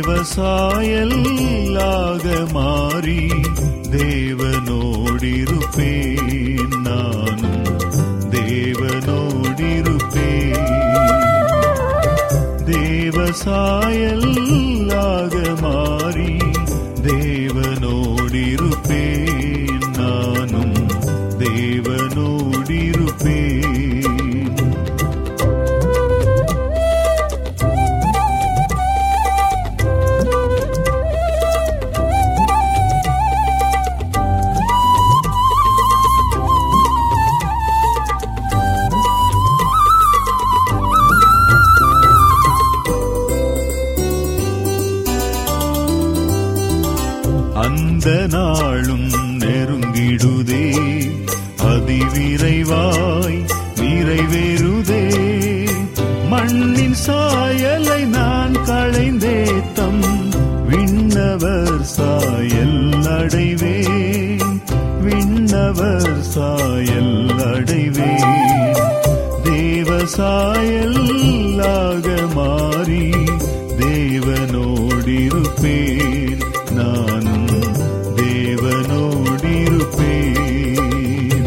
தேவசாயல்லாக மாறி தேவனோடிருப்பேன் நானும் தேவனோடிருப்பேன் தேவசாயல்லாக மாறி தேவனோடிருப்பேன் நானும் தேவனோடிருப்பேன் அந்த நாளும் நெருங்கிடுதே அதிவிரைவாய் நிறைவேறுதே மண்ணின் சாயலை நான் களைந்தேத்தம் விண்ணவர் சாயல் அடைவேன் விண்ணவர் சாயல் அடைவேன் தேவ சாயல்லாக மாறி தேவனோடிருப்பேன் நானும் தேவனோடிருப்பேன்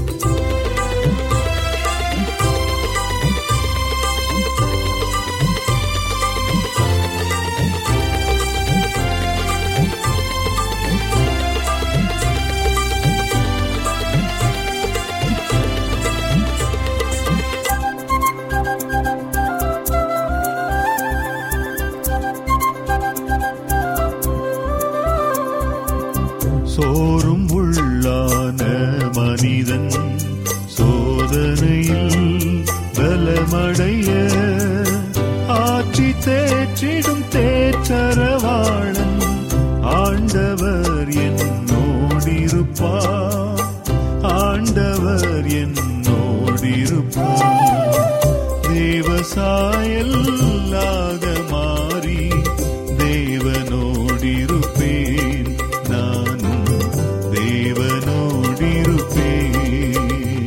சோறும் உள்ளான மனிதன் சோதனையில் பலமடைய ஆட்சி தேற்றிடும் தேற்றரவாளன் ஆண்டவர் என்னோடிருப்பார் ஆண்டவர் என்னோடிருப்பார் தேவசாயல்லாக மாறி தேவனோடிருப்பேன் நானும் தேவனோடிருப்பேன்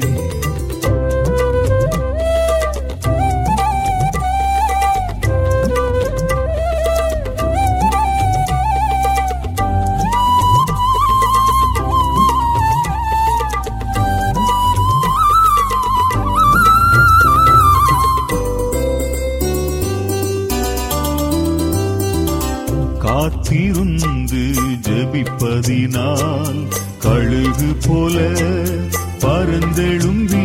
காத்திருந்து ஜெபிப்பதினால் கழுகு போல பரந்தெழும்பி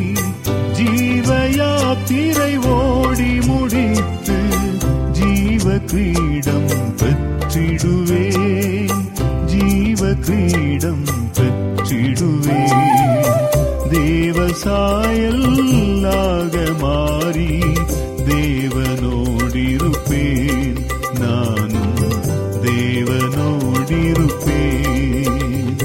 ஜீவயாத்திரை ஓடி முடித்து ஜீவ கிரீடம் பெற்றிடுவேன் ஜீவ கிரீடம் பெற்றிடுவேன் தேவசாயல்லாக மாறி தேவனோடிருப்பேன் நானும் தேவனோடிருப்பேன்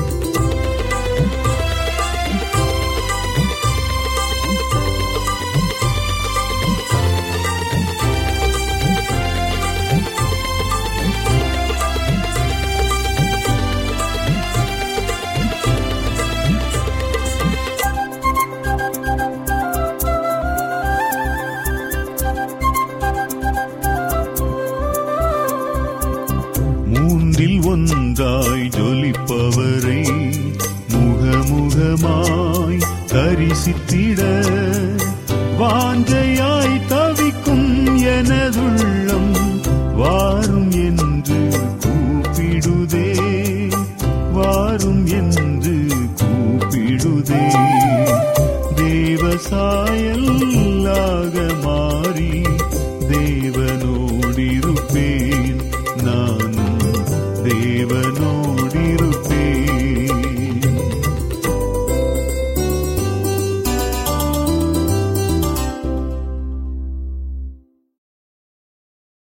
மூன்றில் ஒன்றாய் ஜொலிப்பவரை முகமுகமாய் தரிசித்திட வாஞ்சையாய் தவிக்கும் எனதுள்ளம் வாரும் என்று கூப்பிடுதே வாரும் என்று கூப்பிடுதே தேவசாயல்லாக மாறி தேவனோடிருப்பேன் நானும் தேவனோ